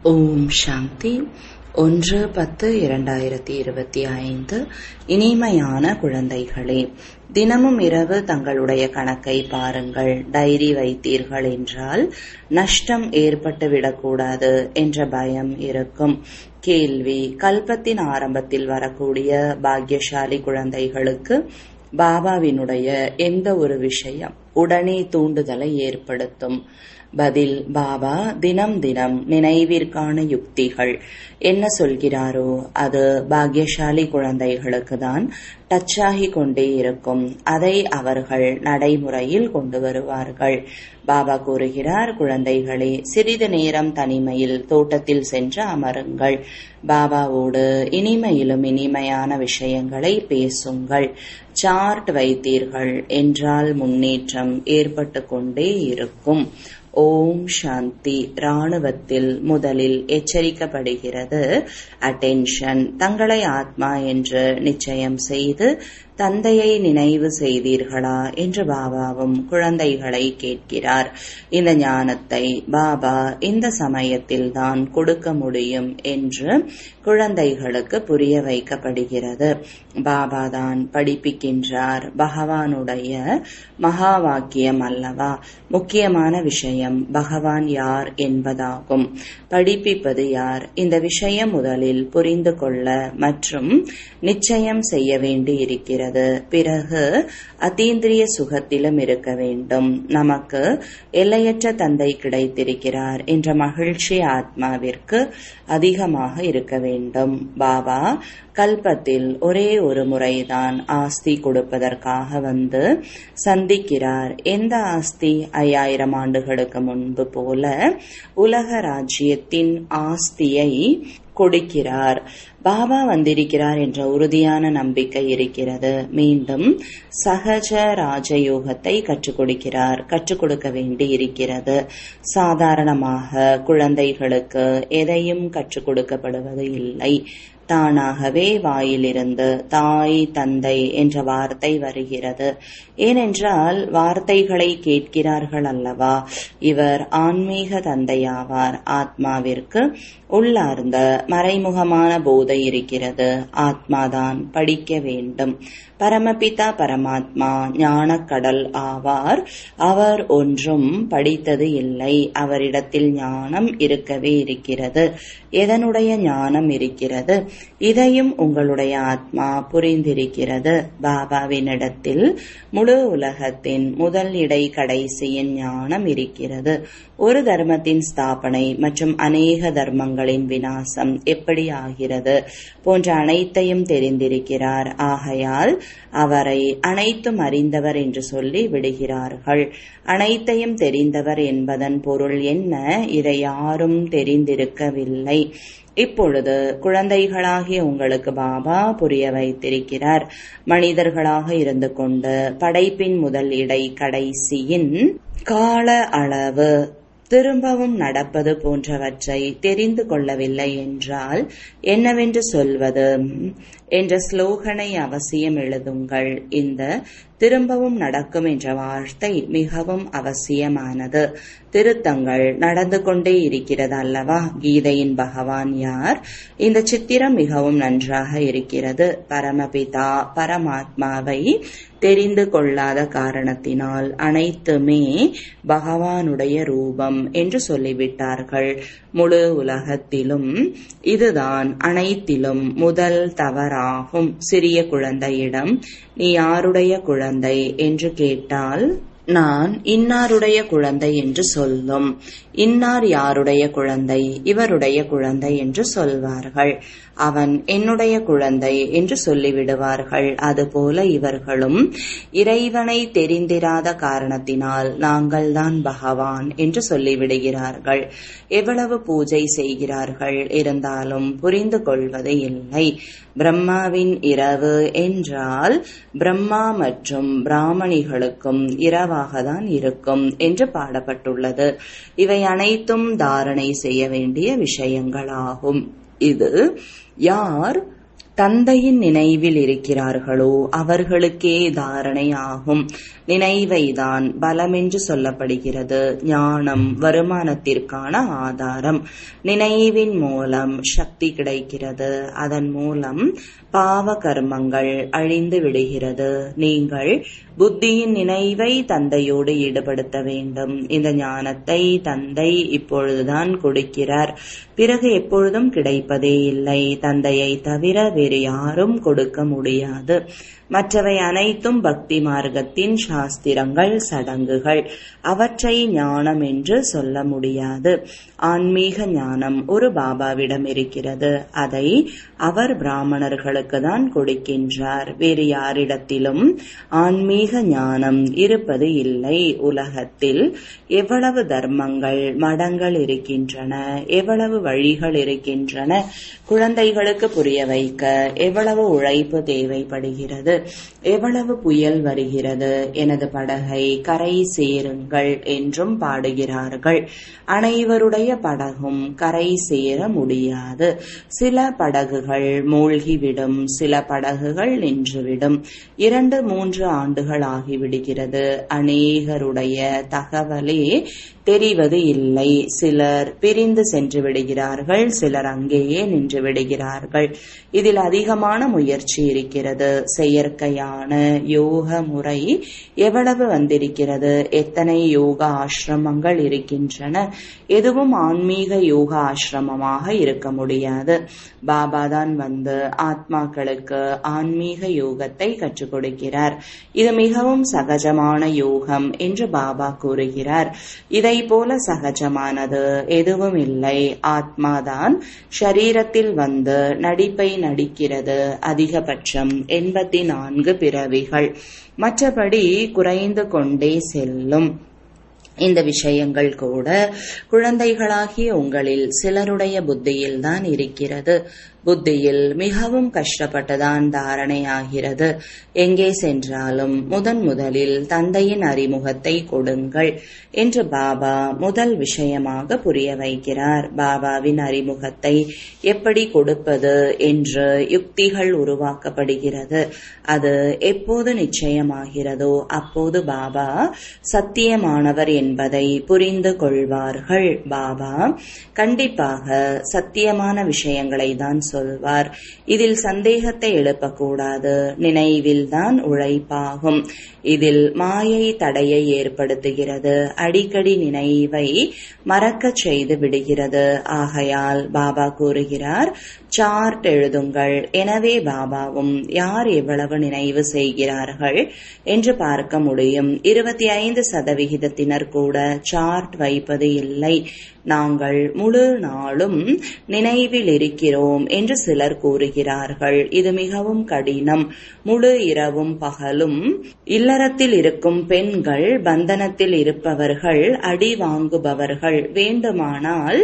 ஓம் சாந்தி ஒன்று பத்து இரண்டாயிரத்தி இருபத்தி ஐந்து இனிமையான குழந்தைகளே தினமும் இரவு தங்களுடைய கணக்கை பாருங்கள் டைரி வைத்தீர்கள் என்றால் நஷ்டம் ஏற்பட்டு விடக்கூடாது என்ற பயம் இருக்கும் கேள்வி கல்பத்தின் ஆரம்பத்தில் வரக்கூடிய பாக்யசாலி குழந்தைகளுக்கு பாபாவினுடைய எந்த ஒரு விஷயம் உடனே தூண்டுதலை ஏற்படுத்தும் பதில் பாபா தினம் தினம் நினைவிற்கான யுக்திகள் என்ன சொல்கிறாரோ அது பாக்யசாலி குழந்தைகளுக்கு தான் டச் ஆகி கொண்டே இருக்கும் அதை அவர்கள் நடைமுறையில் கொண்டு வருவார்கள் பாபா கூறுகிறார் குழந்தைகளே சிறிது நேரம் தனிமையில் தோட்டத்தில் சென்று அமருங்கள் பாபாவோடு இனிமையிலும் இனிமையான விஷயங்களை பேசுங்கள் சார்ட் வைத்தீர்கள் என்றால் முன்னேற்றம் ஏற்பட்டு கொண்டே இருக்கும் ஓம் சாந்தி ராணுவத்தில் முதலில் எச்சரிக்கப்படுகிறது அட்டென்ஷன் தங்களை ஆத்மா என்று நிச்சயம் செய்து தந்தையை நினைவு செய்தீர்களா என்று பாபாவும் குழந்தைகளை கேட்கிறார் இந்த ஞானத்தை பாபா இந்த சமயத்தில் தான் கொடுக்க முடியும் என்று குழந்தைகளுக்கு புரிய வைக்கப்படுகிறது பாபா தான் படிப்பிக்கின்றார் பகவானுடைய மகா வாக்கியம் அல்லவா முக்கியமான விஷயம் பகவான் யார் என்பதாகும் படிப்பிப்பது யார் இந்த விஷயம் முதலில் புரிந்து கொள்ள மற்றும் நிச்சயம் செய்ய வேண்டி இருக்கிறது பிறகு அதீந்திரிய சுகத்திலும் இருக்க வேண்டும் நமக்கு எல்லையற்ற தந்தை கிடைத்திருக்கிறார் என்ற மகிழ்ச்சி ஆத்மாவிற்கு அதிகமாக இருக்க வேண்டும் பாபா கல்பத்தில் ஒரே ஒரு முறைதான் ஆஸ்தி கொடுப்பதற்காக வந்து சந்திக்கிறார் எந்த ஆஸ்தி ஐயாயிரம் ஆண்டுகளுக்கு முன்பு போல உலக ராஜ்யத்தின் ஆஸ்தியை கொடுக்கிறார் பாபா வந்திருக்கிறார் என்ற உறுதியான நம்பிக்கை இருக்கிறது மீண்டும் சகஜ ராஜயோகத்தை கற்றுக் கொடுக்கிறார் கற்றுக் கொடுக்க வேண்டி இருக்கிறது சாதாரணமாக குழந்தைகளுக்கு எதையும் கற்றுக் கொடுக்கப்படுவது இல்லை தானாகவே வாயிலிருந்து தாய் தந்தை என்ற வார்த்தை வருகிறது ஏனென்றால் வார்த்தைகளை கேட்கிறார்கள் அல்லவா இவர் ஆன்மீக தந்தையாவார் ஆத்மாவிற்கு உள்ளார்ந்த மறைமுகமான போதை இருக்கிறது ஆத்மாதான் படிக்க வேண்டும் பரமபிதா பரமாத்மா ஞானக்கடல் ஆவார் அவர் ஒன்றும் படித்தது இல்லை அவரிடத்தில் ஞானம் இருக்கவே இருக்கிறது எதனுடைய ஞானம் இருக்கிறது இதையும் உங்களுடைய ஆத்மா புரிந்திருக்கிறது பாபாவினிடத்தில் முழு உலகத்தின் முதல் இடை கடைசியின் ஞானம் இருக்கிறது ஒரு தர்மத்தின் ஸ்தாபனை மற்றும் அநேக தர்மங்களின் வினாசம் எப்படி ஆகிறது போன்ற அனைத்தையும் தெரிந்திருக்கிறார் ஆகையால் அவரை அனைத்தும் அறிந்தவர் என்று சொல்லி விடுகிறார்கள் அனைத்தையும் தெரிந்தவர் என்பதன் பொருள் என்ன இதை யாரும் தெரிந்திருக்கவில்லை இப்பொழுது குழந்தைகளாகிய உங்களுக்கு பாபா புரிய வைத்திருக்கிறார் மனிதர்களாக இருந்து கொண்டு படைப்பின் முதல் இடை கடைசியின் கால அளவு திரும்பவும் நடப்பது போன்றவற்றை தெரிந்து கொள்ளவில்லை என்றால் என்னவென்று சொல்வது என்ற ஸ்லோகனை அவசியம் எழுதுங்கள் இந்த திரும்பவும் நடக்கும் என்ற வார்த்தை மிகவும் அவசியமானது திருத்தங்கள் நடந்து கொண்டே இருக்கிறது அல்லவா கீதையின் பகவான் யார் இந்த சித்திரம் மிகவும் நன்றாக இருக்கிறது பரமபிதா பரமாத்மாவை தெரிந்து கொள்ளாத காரணத்தினால் அனைத்துமே பகவானுடைய ரூபம் என்று சொல்லிவிட்டார்கள் முழு உலகத்திலும் இதுதான் அனைத்திலும் முதல் தவறாகும் சிறிய குழந்தையிடம் நீ யாருடைய குழந்தை என்று கேட்டால் நான் இன்னாருடைய குழந்தை என்று சொல்லும் இன்னார் யாருடைய குழந்தை இவருடைய குழந்தை என்று சொல்வார்கள் அவன் என்னுடைய குழந்தை என்று சொல்லிவிடுவார்கள் அதுபோல இவர்களும் இறைவனை தெரிந்திராத காரணத்தினால் நாங்கள் தான் பகவான் என்று சொல்லிவிடுகிறார்கள் எவ்வளவு பூஜை செய்கிறார்கள் இருந்தாலும் புரிந்து கொள்வது இல்லை பிரம்மாவின் இரவு என்றால் பிரம்மா மற்றும் பிராமணிகளுக்கும் இரவாக தான் இருக்கும் என்று பாடப்பட்டுள்ளது இவை அனைத்தும் தாரணை செய்ய வேண்டிய விஷயங்களாகும் இது யார் தந்தையின் நினைவில் இருக்கிறார்களோ அவர்களுக்கே தாரணை ஆகும் நினைவைதான் பலமென்று சொல்லப்படுகிறது ஞானம் வருமானத்திற்கான ஆதாரம் நினைவின் மூலம் சக்தி கிடைக்கிறது அதன் மூலம் பாவ கர்மங்கள் அழிந்து விடுகிறது நீங்கள் புத்தியின் நினைவை தந்தையோடு ஈடுபடுத்த வேண்டும் இந்த ஞானத்தை தந்தை இப்பொழுதுதான் கொடுக்கிறார் பிறகு எப்பொழுதும் கிடைப்பதே இல்லை தந்தையை தவிர வேறு யாரும் கொடுக்க முடியாது மற்றவை அனைத்தும் பக்தி மார்க்கத்தின் சாஸ்திரங்கள் சடங்குகள் அவற்றை ஞானம் என்று சொல்ல முடியாது ஆன்மீக ஞானம் ஒரு பாபாவிடம் இருக்கிறது அதை அவர் பிராமணர்களுக்கு தான் கொடுக்கின்றார் வேறு யாரிடத்திலும் ஆன்மீக ஞானம் இருப்பது இல்லை உலகத்தில் எவ்வளவு தர்மங்கள் மடங்கள் இருக்கின்றன எவ்வளவு வழிகள் இருக்கின்றன குழந்தைகளுக்கு புரிய வைக்க எவ்வளவு உழைப்பு தேவைப்படுகிறது எவ்வளவு புயல் வருகிறது எனது படகை கரை சேருங்கள் என்றும் பாடுகிறார்கள் அனைவருடைய படகும் கரை சேர முடியாது சில படகுகள் மூழ்கிவிடும் சில படகுகள் நின்றுவிடும் இரண்டு மூன்று ஆண்டுகள் ஆகிவிடுகிறது அநேகருடைய தகவலே தெரிவது இல்லை சிலர் பிரிந்து சென்று விடுகிறார்கள் சிலர் அங்கேயே நின்று விடுகிறார்கள் இதில் அதிகமான முயற்சி இருக்கிறது செயற்கையான யோக முறை எவ்வளவு வந்திருக்கிறது எத்தனை யோகா ஆசிரமங்கள் இருக்கின்றன எதுவும் ஆன்மீக யோகா ஆசிரமமாக இருக்க முடியாது பாபா தான் வந்து ஆத்மாக்களுக்கு ஆன்மீக யோகத்தை கற்றுக் கொடுக்கிறார் இது மிகவும் சகஜமான யோகம் என்று பாபா கூறுகிறார் இதை போல சகஜமானது எதுவும் இல்லை ஆத்மாதான் ஷரீரத்தில் வந்து நடிப்பை நடிக்கிறது அதிகபட்சம் எண்பத்தி நான்கு பிறவிகள் மற்றபடி குறைந்து கொண்டே செல்லும் இந்த விஷயங்கள் கூட குழந்தைகளாகிய உங்களில் சிலருடைய புத்தியில் தான் இருக்கிறது புத்தியில் மிகவும் கஷ்டப்பட்டுதான் தாரணையாகிறது எங்கே சென்றாலும் முதன் முதலில் தந்தையின் அறிமுகத்தை கொடுங்கள் என்று பாபா முதல் விஷயமாக புரிய வைக்கிறார் பாபாவின் அறிமுகத்தை எப்படி கொடுப்பது என்று யுக்திகள் உருவாக்கப்படுகிறது அது எப்போது நிச்சயமாகிறதோ அப்போது பாபா சத்தியமானவர் என்பதை புரிந்து கொள்வார்கள் பாபா கண்டிப்பாக சத்தியமான விஷயங்களை தான் சொல்வார் இதில் சந்தேகத்தை எழுப்பக்கூடாது நினைவில்தான் உழைப்பாகும் இதில் மாயை தடையை ஏற்படுத்துகிறது அடிக்கடி நினைவை மறக்கச் செய்து விடுகிறது ஆகையால் பாபா கூறுகிறார் சார்ட் எழுதுங்கள் எனவே பாபாவும் யார் எவ்வளவு நினைவு செய்கிறார்கள் என்று பார்க்க முடியும் இருபத்தி ஐந்து சதவிகிதத்தினர் கூட சார்ட் வைப்பது இல்லை நாங்கள் முழு நாளும் நினைவில் இருக்கிறோம் என்று சிலர் கூறுகிறார்கள் இது மிகவும் கடினம் முழு இரவும் பகலும் இல்லறத்தில் இருக்கும் பெண்கள் பந்தனத்தில் இருப்பவர்கள் அடி வாங்குபவர்கள் வேண்டுமானால்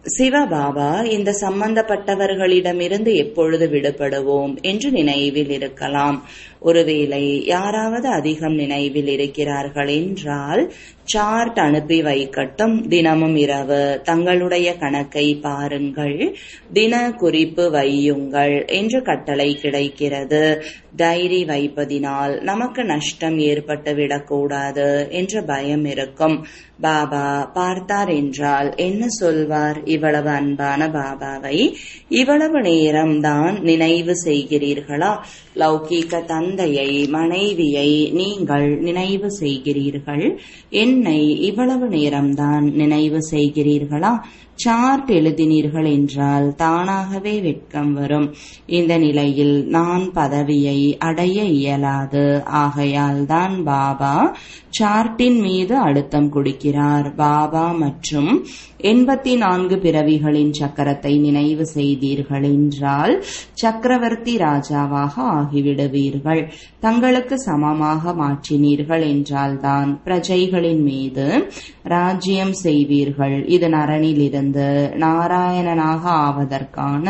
சிவபாபா இந்த சம்பந்தப்பட்டவர்களிடமிருந்து எப்பொழுது விடுபடுவோம் என்று நினைவில் இருக்கலாம் ஒருவேளை யாராவது அதிகம் நினைவில் இருக்கிறார்கள் என்றால் சார்ட் அனுப்பி வைக்கட்டும் தினமும் இரவு தங்களுடைய கணக்கை பாருங்கள் தின குறிப்பு வையுங்கள் என்று கட்டளை கிடைக்கிறது டைரி வைப்பதினால் நமக்கு நஷ்டம் ஏற்பட்டு விடக்கூடாது என்ற பயம் இருக்கும் பாபா பார்த்தார் என்றால் என்ன சொல்வார் இவ்வளவு அன்பான பாபாவை இவ்வளவு நேரம்தான் நினைவு செய்கிறீர்களா லௌகீக தந்தையை மனைவியை நீங்கள் நினைவு செய்கிறீர்கள் என்னை இவ்வளவு நேரம்தான் நினைவு செய்கிறீர்களா சார்ட் எழுதினீர்கள் என்றால் தானாகவே வெட்கம் வரும் இந்த நிலையில் நான் பதவியை அடைய இயலாது ஆகையால் தான் பாபா சார்ட்டின் மீது அழுத்தம் கொடுக்கிறார் பாபா மற்றும் எண்பத்தி நான்கு பிறவிகளின் சக்கரத்தை நினைவு செய்தீர்கள் என்றால் சக்கரவர்த்தி ராஜாவாக ஆகிவிடுவீர்கள் தங்களுக்கு சமமாக மாற்றினீர்கள் என்றால்தான் பிரஜைகளின் மீது ராஜ்யம் செய்வீர்கள் இது நரனிலிருந்து நாராயணனாக ஆவதற்கான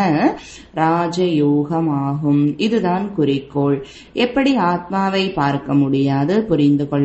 ராஜயோகமாகும் இதுதான் குறிக்கோள் எப்படி ஆத்மாவை பார்க்க முடியாது புரிந்து கொள்ளப்படுகிறது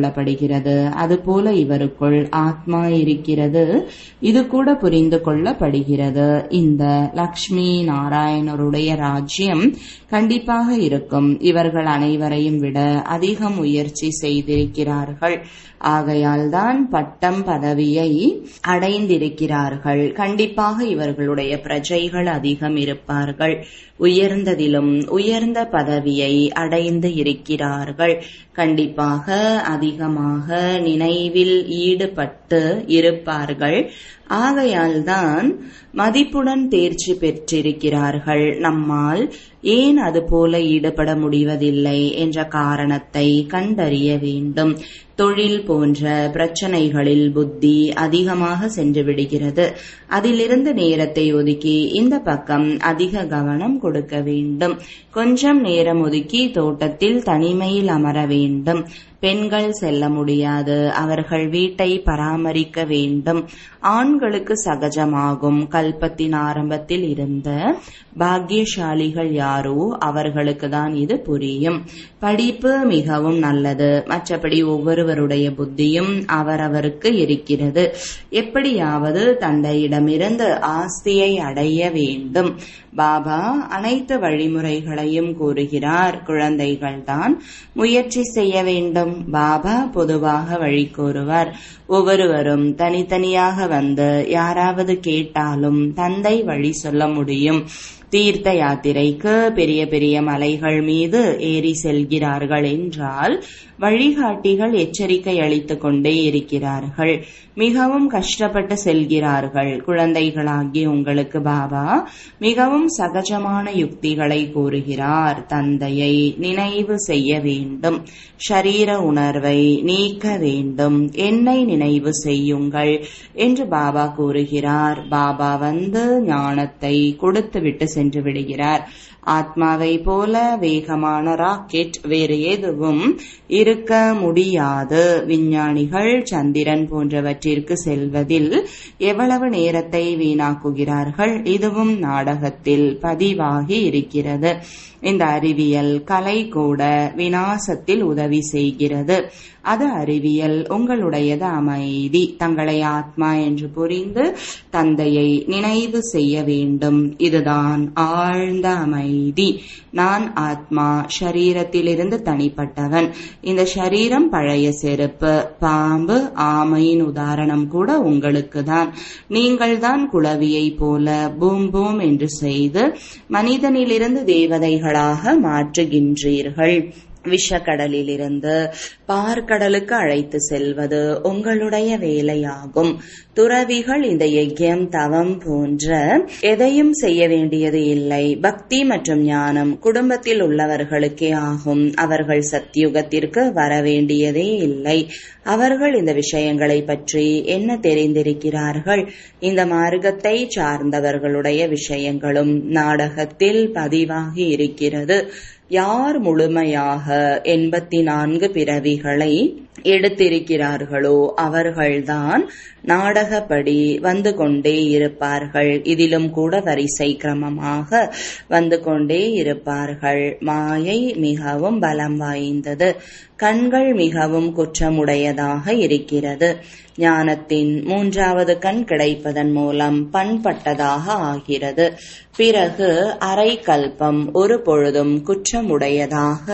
கொள்ளப்படுகிறது அதுபோல இவருக்குள் ஆத்மா இருக்கிறது இது கூட புரிந்து கொள்ளப்படுகிறது இந்த லக்ஷ்மி நாராயணருடைய ராஜ்யம் கண்டிப்பாக இருக்கும் இவர்கள் அனைவரையும் விட அதிக முயற்சி செய்திருக்கிறார்கள் ஆகையால் தான் பட்டம் பதவியை அடைந்திருக்கிறார்கள் கண்டிப்பாக இவர்களுடைய பிரஜைகள் அதிகம் இருப்பார்கள் உயர்ந்ததிலும் உயர்ந்த பதவியை அடைந்து இருக்கிறார்கள் கண்டிப்பாக அதிகமாக நினைவில் ஈடுபட்டு இருப்பார்கள் ஆகையால் தான் மதிப்புடன் தேர்ச்சி பெற்றிருக்கிறார்கள் நம்மால் ஏன் அதுபோல ஈடுபட முடிவதில்லை என்ற காரணத்தை கண்டறிய வேண்டும் தொழில் போன்ற பிரச்சனைகளில் புத்தி அதிகமாக சென்று விடுகிறது அதிலிருந்து நேரத்தை ஒதுக்கி இந்த பக்கம் அதிக கவனம் கொடுக்க வேண்டும் கொஞ்சம் நேரம் ஒதுக்கி தோட்டத்தில் தனிமையில் அமர வேண்டும் பெண்கள் செல்ல முடியாது அவர்கள் வீட்டை பராமரிக்க வேண்டும் ஆண்களுக்கு சகஜமாகும் கல்பத்தின் ஆரம்பத்தில் இருந்த பாக்கியசாலிகள் யாரோ அவர்களுக்கு தான் இது புரியும் படிப்பு மிகவும் நல்லது மற்றபடி ஒவ்வொருவருடைய புத்தியும் அவரவருக்கு இருக்கிறது எப்படியாவது தந்தையிடமிருந்து ஆஸ்தியை அடைய வேண்டும் பாபா அனைத்து வழிமுறைகளையும் கூறுகிறார் குழந்தைகள்தான் முயற்சி செய்ய வேண்டும் பாபா பொதுவாக வழி கூறுவார் ஒவ்வொருவரும் தனித்தனியாக வந்து யாராவது கேட்டாலும் தந்தை வழி சொல்ல முடியும் தீர்த்த யாத்திரைக்கு பெரிய பெரிய மலைகள் மீது ஏறி செல்கிறார்கள் என்றால் வழிகாட்டிகள் எச்சரிக்கை அளித்துக் கொண்டே இருக்கிறார்கள் மிகவும் கஷ்டப்பட்டு செல்கிறார்கள் குழந்தைகளாகி உங்களுக்கு பாபா மிகவும் சகஜமான யுக்திகளை கூறுகிறார் தந்தையை நினைவு செய்ய வேண்டும் ஷரீர உணர்வை நீக்க வேண்டும் என்னை நினைவு செய்யுங்கள் என்று பாபா கூறுகிறார் பாபா வந்து ஞானத்தை கொடுத்துவிட்டு சென்று விடுகிறார் ஆத்மாவை போல வேகமான ராக்கெட் வேறு எதுவும் இருக்க முடியாது விஞ்ஞானிகள் சந்திரன் போன்றவற்றிற்கு செல்வதில் எவ்வளவு நேரத்தை வீணாக்குகிறார்கள் இதுவும் நாடகத்தில் பதிவாகி இருக்கிறது இந்த அறிவியல் கலை கூட வினாசத்தில் உதவி செய்கிறது அது அறிவியல் உங்களுடையது அமைதி தங்களை ஆத்மா என்று புரிந்து தந்தையை நினைவு செய்ய வேண்டும் இதுதான் ஆழ்ந்த அமைதி நான் ஆத்மா ஷரீரத்திலிருந்து தனிப்பட்டவன் இந்த ஷரீரம் பழைய செருப்பு பாம்பு ஆமையின் உதாரணம் கூட உங்களுக்கு தான் நீங்கள் தான் குளவியை போல பூம் பூம் என்று செய்து மனிதனிலிருந்து தேவதைகளாக மாற்றுகின்றீர்கள் விஷக்கடலிலிருந்து பார்க்கடலுக்கு அழைத்து செல்வது உங்களுடைய வேலையாகும் துறவிகள் இந்த யஜ்யம் தவம் போன்ற எதையும் செய்ய வேண்டியது இல்லை பக்தி மற்றும் ஞானம் குடும்பத்தில் உள்ளவர்களுக்கே ஆகும் அவர்கள் சத்தியுகத்திற்கு வர வேண்டியதே இல்லை அவர்கள் இந்த விஷயங்களை பற்றி என்ன தெரிந்திருக்கிறார்கள் இந்த மார்க்கத்தை சார்ந்தவர்களுடைய விஷயங்களும் நாடகத்தில் பதிவாகி இருக்கிறது யார் முழுமையாக எண்பத்தி நான்கு பிறவிகளை எடுத்திருக்கிறார்களோ அவர்கள்தான் நாடகப்படி வந்து கொண்டே இருப்பார்கள் இதிலும் கூட வரிசை கிரமமாக வந்து கொண்டே இருப்பார்கள் மாயை மிகவும் பலம் வாய்ந்தது கண்கள் மிகவும் குற்றமுடையதாக இருக்கிறது ஞானத்தின் மூன்றாவது கண் கிடைப்பதன் மூலம் பண்பட்டதாக ஆகிறது பிறகு அரை கல்பம் ஒரு பொழுதும் குற்றமுடையதாக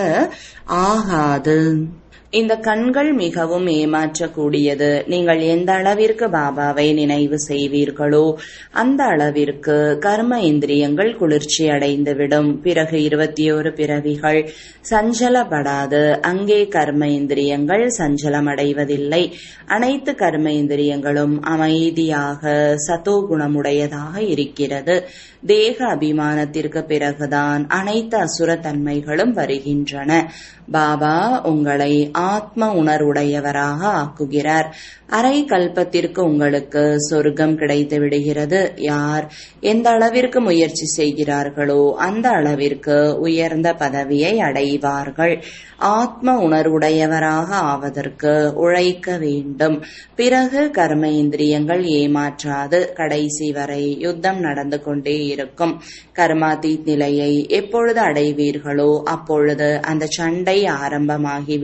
ஆகாது இந்த கண்கள் மிகவும் ஏமாற்றக்கூடியது நீங்கள் எந்த அளவிற்கு பாபாவை நினைவு செய்வீர்களோ அந்த அளவிற்கு கர்ம இந்திரியங்கள் குளிர்ச்சி அடைந்துவிடும் பிறகு இருபத்தி ஒரு பிறவிகள் சஞ்சலப்படாது அங்கே கர்ம இந்திரியங்கள் சஞ்சலமடைவதில்லை அனைத்து கர்ம இந்திரியங்களும் அமைதியாக சதோ குணமுடையதாக இருக்கிறது தேக அபிமானத்திற்கு பிறகுதான் அனைத்து அசுரத்தன்மைகளும் வருகின்றன பாபா உங்களை ஆத்ம உணர்வுடையவராக ஆக்குகிறார் அரை கல்பத்திற்கு உங்களுக்கு சொர்க்கம் கிடைத்து விடுகிறது யார் எந்த அளவிற்கு முயற்சி செய்கிறார்களோ அந்த அளவிற்கு உயர்ந்த பதவியை அடைவார்கள் ஆத்ம உணர்வுடையவராக ஆவதற்கு உழைக்க வேண்டும் பிறகு கர்ம இந்திரியங்கள் ஏமாற்றாது கடைசி வரை யுத்தம் நடந்து கொண்டே இருக்கும் கர்மாதீத் நிலையை எப்பொழுது அடைவீர்களோ அப்பொழுது அந்த சண்டை ஆரம்பமாகிவிடும்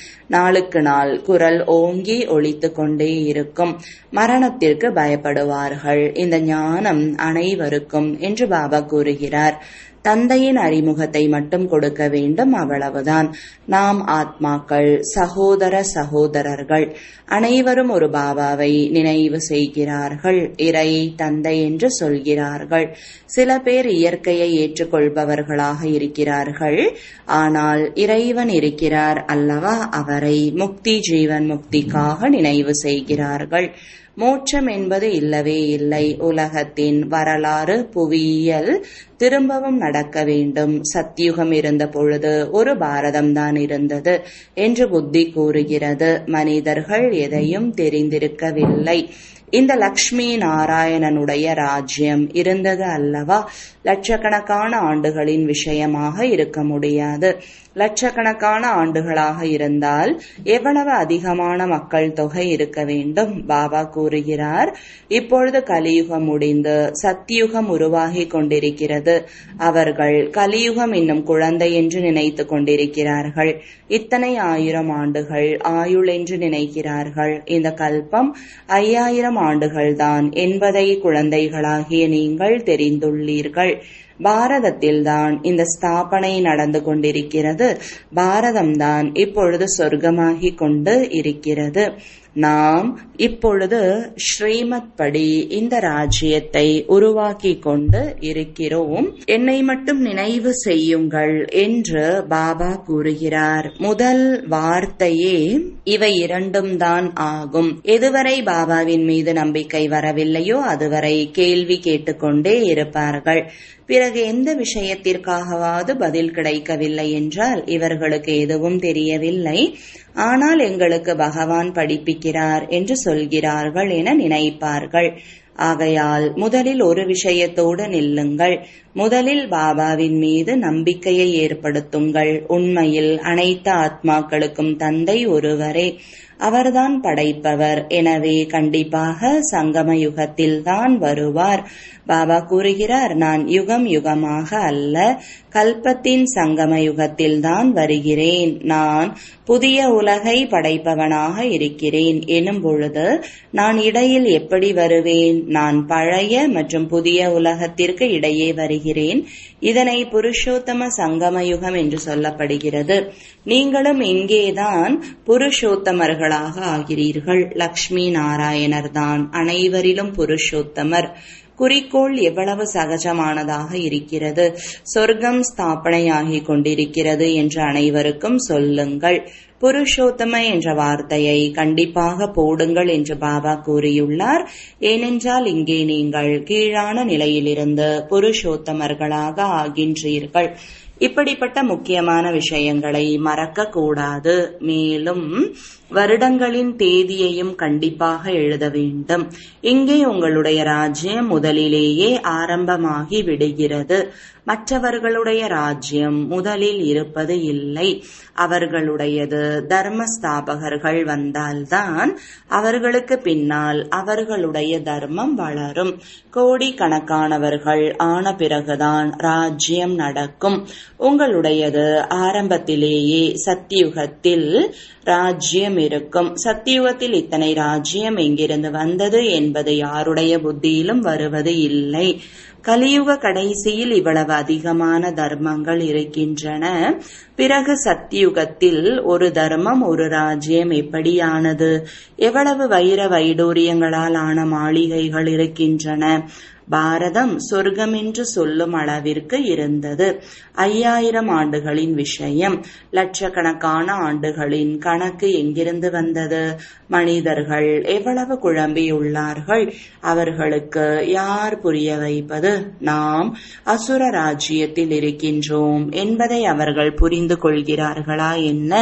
நாளுக்கு நாள் குரல் ஓங்கி ஒழித்து கொண்டே இருக்கும் மரணத்திற்கு பயப்படுவார்கள் இந்த ஞானம் அனைவருக்கும் என்று பாபா கூறுகிறார் தந்தையின் அறிமுகத்தை மட்டும் கொடுக்க வேண்டும் அவ்வளவுதான் நாம் ஆத்மாக்கள் சகோதர சகோதரர்கள் அனைவரும் ஒரு பாபாவை நினைவு செய்கிறார்கள் இறை தந்தை என்று சொல்கிறார்கள் சில பேர் இயற்கையை ஏற்றுக்கொள்பவர்களாக இருக்கிறார்கள் ஆனால் இறைவன் இருக்கிறார் அல்லவா அவரை முக்தி ஜீவன் முக்திக்காக நினைவு செய்கிறார்கள் மோட்சம் என்பது இல்லவே இல்லை உலகத்தின் வரலாறு புவியியல் திரும்பவும் நடக்க வேண்டும் சத்தியுகம் இருந்த பொழுது ஒரு பாரதம் தான் இருந்தது என்று புத்தி கூறுகிறது மனிதர்கள் எதையும் தெரிந்திருக்கவில்லை இந்த லக்ஷ்மி நாராயணனுடைய ராஜ்யம் இருந்தது அல்லவா லட்சக்கணக்கான ஆண்டுகளின் விஷயமாக இருக்க முடியாது லட்சக்கணக்கான ஆண்டுகளாக இருந்தால் எவ்வளவு அதிகமான மக்கள் தொகை இருக்க வேண்டும் பாபா கூறுகிறார் இப்பொழுது கலியுகம் முடிந்து சத்தியுகம் உருவாகி கொண்டிருக்கிறது அவர்கள் கலியுகம் இன்னும் குழந்தை என்று நினைத்து கொண்டிருக்கிறார்கள் இத்தனை ஆயிரம் ஆண்டுகள் ஆயுள் என்று நினைக்கிறார்கள் இந்த கல்பம் ஐயாயிரம் ஆண்டுகள்தான் என்பதை குழந்தைகளாகிய நீங்கள் தெரிந்துள்ளீர்கள் பாரதத்தில்தான் இந்த ஸ்தாபனை நடந்து கொண்டிருக்கிறது பாரதம்தான் இப்பொழுது சொர்க்கமாகிக் கொண்டு இருக்கிறது நாம் இப்பொழுது ஸ்ரீமத் படி இந்த ராஜ்யத்தை உருவாக்கி கொண்டு இருக்கிறோம் என்னை மட்டும் நினைவு செய்யுங்கள் என்று பாபா கூறுகிறார் முதல் வார்த்தையே இவை இரண்டும் தான் ஆகும் எதுவரை பாபாவின் மீது நம்பிக்கை வரவில்லையோ அதுவரை கேள்வி கேட்டுக்கொண்டே இருப்பார்கள் பிறகு எந்த விஷயத்திற்காகவாவது பதில் கிடைக்கவில்லை என்றால் இவர்களுக்கு எதுவும் தெரியவில்லை ஆனால் எங்களுக்கு பகவான் படிப்பிக்கிறார் என்று சொல்கிறார்கள் என நினைப்பார்கள் ஆகையால் முதலில் ஒரு விஷயத்தோடு நில்லுங்கள் முதலில் பாபாவின் மீது நம்பிக்கையை ஏற்படுத்துங்கள் உண்மையில் அனைத்து ஆத்மாக்களுக்கும் தந்தை ஒருவரே அவர்தான் படைப்பவர் எனவே கண்டிப்பாக சங்கம யுகத்தில் தான் வருவார் பாபா கூறுகிறார் நான் யுகம் யுகமாக அல்ல கல்பத்தின் சங்கம யுகத்தில் தான் வருகிறேன் நான் புதிய உலகை படைப்பவனாக இருக்கிறேன் எனும் பொழுது நான் இடையில் எப்படி வருவேன் நான் பழைய மற்றும் புதிய உலகத்திற்கு இடையே வருகிறேன் இதனை புருஷோத்தம சங்கம யுகம் என்று சொல்லப்படுகிறது நீங்களும் இங்கேதான் புருஷோத்தமர்களாக ஆகிறீர்கள் லக்ஷ்மி நாராயணர் தான் அனைவரிலும் புருஷோத்தமர் குறிக்கோள் எவ்வளவு சகஜமானதாக இருக்கிறது சொர்க்கம் ஸ்தாபனையாகிக் கொண்டிருக்கிறது என்று அனைவருக்கும் சொல்லுங்கள் புருஷோத்தம என்ற வார்த்தையை கண்டிப்பாக போடுங்கள் என்று பாபா கூறியுள்ளார் ஏனென்றால் இங்கே நீங்கள் கீழான நிலையிலிருந்து புருஷோத்தமர்களாக ஆகின்றீர்கள் இப்படிப்பட்ட முக்கியமான விஷயங்களை மறக்க கூடாது மேலும் வருடங்களின் தேதியையும் கண்டிப்பாக எழுத வேண்டும் இங்கே உங்களுடைய ராஜ்யம் முதலிலேயே ஆரம்பமாகி விடுகிறது மற்றவர்களுடைய ராஜ்யம் முதலில் இருப்பது இல்லை அவர்களுடையது தர்மஸ்தாபகர்கள் வந்தால்தான் அவர்களுக்கு பின்னால் அவர்களுடைய தர்மம் வளரும் கோடி கணக்கானவர்கள் ஆன பிறகுதான் ராஜ்யம் நடக்கும் உங்களுடையது ஆரம்பத்திலேயே சத்தியுகத்தில் ராஜ்யம் இருக்கும் சத்தியுகத்தில் இத்தனை ராஜ்யம் எங்கிருந்து வந்தது என்பது யாருடைய புத்தியிலும் வருவது இல்லை கலியுக கடைசியில் இவ்வளவு அதிகமான தர்மங்கள் இருக்கின்றன பிறகு சத்தியுகத்தில் ஒரு தர்மம் ஒரு ராஜ்யம் எப்படியானது எவ்வளவு வைர வைடூரியங்களால் ஆன மாளிகைகள் இருக்கின்றன பாரதம் சொர்க்கம் என்று சொல்லும் அளவிற்கு இருந்தது ஐயாயிரம் ஆண்டுகளின் விஷயம் லட்சக்கணக்கான ஆண்டுகளின் கணக்கு எங்கிருந்து வந்தது மனிதர்கள் எவ்வளவு குழம்பியுள்ளார்கள் அவர்களுக்கு யார் புரிய வைப்பது நாம் அசுர ராஜ்யத்தில் இருக்கின்றோம் என்பதை அவர்கள் புரிந்து கொள்கிறார்களா என்ன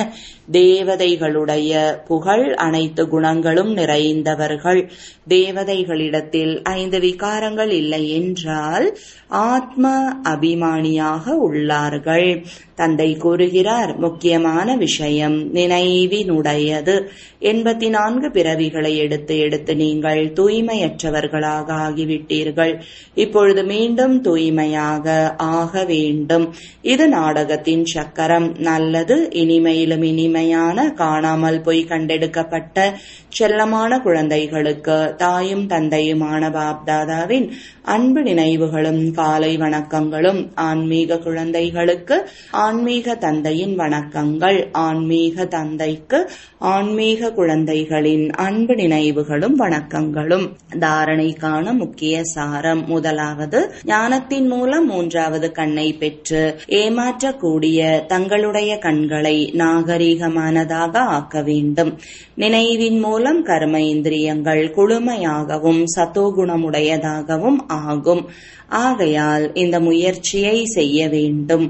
தேவதைகளுடைய புகழ் அனைத்து குணங்களும் நிறைந்தவர்கள் தேவதைகளிடத்தில் ஐந்து விகாரங்கள் காதல் இல்லை என்றால் ஆத்ம அபிமானியாக உள்ளார்கள் தந்தை கூறுகிறார் முக்கியமான விஷயம் நினைவினுடையது எண்பத்தி நான்கு பிறவிகளை எடுத்து எடுத்து நீங்கள் தூய்மையற்றவர்களாக ஆகிவிட்டீர்கள் இப்பொழுது மீண்டும் தூய்மையாக ஆக வேண்டும் இது நாடகத்தின் சக்கரம் நல்லது இனிமையிலும் இனிமையான காணாமல் போய் கண்டெடுக்கப்பட்ட செல்லமான குழந்தைகளுக்கு தாயும் தந்தையுமான பாப்தாதாவின் அன்பு நினைவுகளும் காலை வணக்கங்களும் ஆன்மீக குழந்தைகளுக்கு ஆன்மீக தந்தையின் வணக்கங்கள் ஆன்மீக தந்தைக்கு ஆன்மீக குழந்தைகளின் அன்பு நினைவுகளும் வணக்கங்களும் தாரணைக்கான முக்கிய சாரம் முதலாவது ஞானத்தின் மூலம் மூன்றாவது கண்ணை பெற்று ஏமாற்றக்கூடிய தங்களுடைய கண்களை நாகரீகமானதாக ஆக்க வேண்டும் நினைவின் மூலம் கர்ம இந்திரியங்கள் குளுமையாகவும் சத்தோகுணமுடையதாகவும் ஆகும் ஆகையால் இந்த முயற்சியை செய்ய வேண்டும்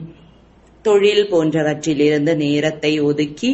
தொழில் போன்றவற்றிலிருந்து நேரத்தை ஒதுக்கி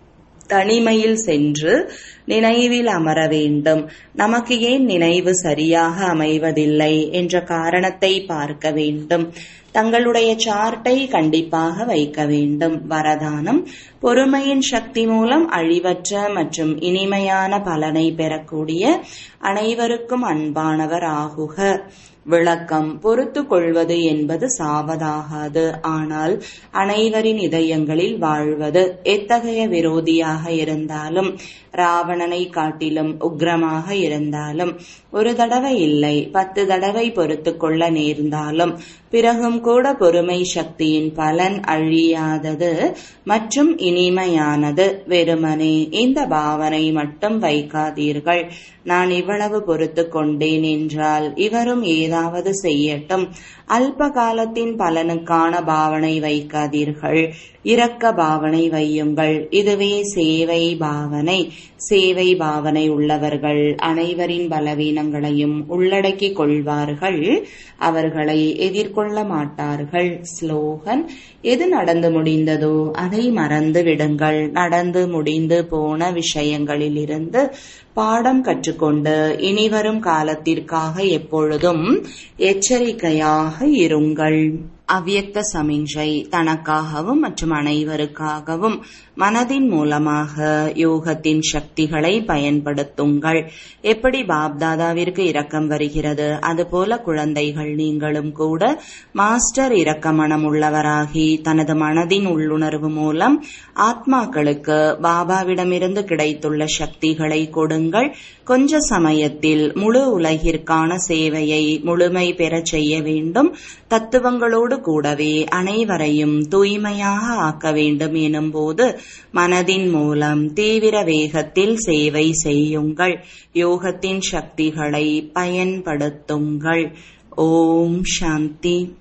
தனிமையில் சென்று நினைவில் அமர வேண்டும் நமக்கு ஏன் நினைவு சரியாக அமைவதில்லை என்ற காரணத்தை பார்க்க வேண்டும் தங்களுடைய சார்ட்டை கண்டிப்பாக வைக்க வேண்டும் வரதானம் பொறுமையின் சக்தி மூலம் அழிவற்ற மற்றும் இனிமையான பலனை பெறக்கூடிய அனைவருக்கும் அன்பானவர் ஆகுக விளக்கம் பொறுத்து கொள்வது என்பது சாவதாகாது ஆனால் அனைவரின் இதயங்களில் வாழ்வது எத்தகைய விரோதியாக இருந்தாலும் ராவணனை காட்டிலும் உக்ரமாக இருந்தாலும் ஒரு தடவை இல்லை பத்து தடவை பொறுத்து கொள்ள நேர்ந்தாலும் பிறகும் கூட பொறுமை சக்தியின் பலன் அழியாதது மற்றும் இனிமையானது வெறுமனே இந்த பாவனை மட்டும் வைக்காதீர்கள் நான் இவ்வளவு பொறுத்து கொண்டேன் என்றால் இவரும் ஏதாவது செய்யட்டும் அல்ப காலத்தின் பலனுக்கான பாவனை வைக்காதீர்கள் இரக்க பாவனை வையுங்கள் இதுவே சேவை பாவனை சேவை பாவனை உள்ளவர்கள் அனைவரின் பலவீனங்களையும் உள்ளடக்கிக் கொள்வார்கள் அவர்களை எதிர்கொள்ள மாட்டார்கள் ஸ்லோகன் எது நடந்து முடிந்ததோ அதை மறந்து விடுங்கள் நடந்து முடிந்து போன விஷயங்களிலிருந்து பாடம் கற்றுக்கொண்டு இனிவரும் காலத்திற்காக எப்பொழுதும் எச்சரிக்கையாக இருங்கள் அவ்யக்த சமிஞ்சை தனக்காகவும் மற்றும் அனைவருக்காகவும் மனதின் மூலமாக யோகத்தின் சக்திகளை பயன்படுத்துங்கள் எப்படி பாப்தாதாவிற்கு இரக்கம் வருகிறது அதுபோல குழந்தைகள் நீங்களும் கூட மாஸ்டர் இரக்க மனம் உள்ளவராகி தனது மனதின் உள்ளுணர்வு மூலம் ஆத்மாக்களுக்கு பாபாவிடமிருந்து கிடைத்துள்ள சக்திகளை கொடுங்கள் கொஞ்ச சமயத்தில் முழு உலகிற்கான சேவையை முழுமை பெறச் செய்ய வேண்டும் தத்துவங்களோடு கூடவே அனைவரையும் தூய்மையாக ஆக்க வேண்டும் எனும்போது மனதின் மூலம் தீவிர வேகத்தில் சேவை செய்யுங்கள் யோகத்தின் சக்திகளை பயன்படுத்துங்கள் ஓம் சாந்தி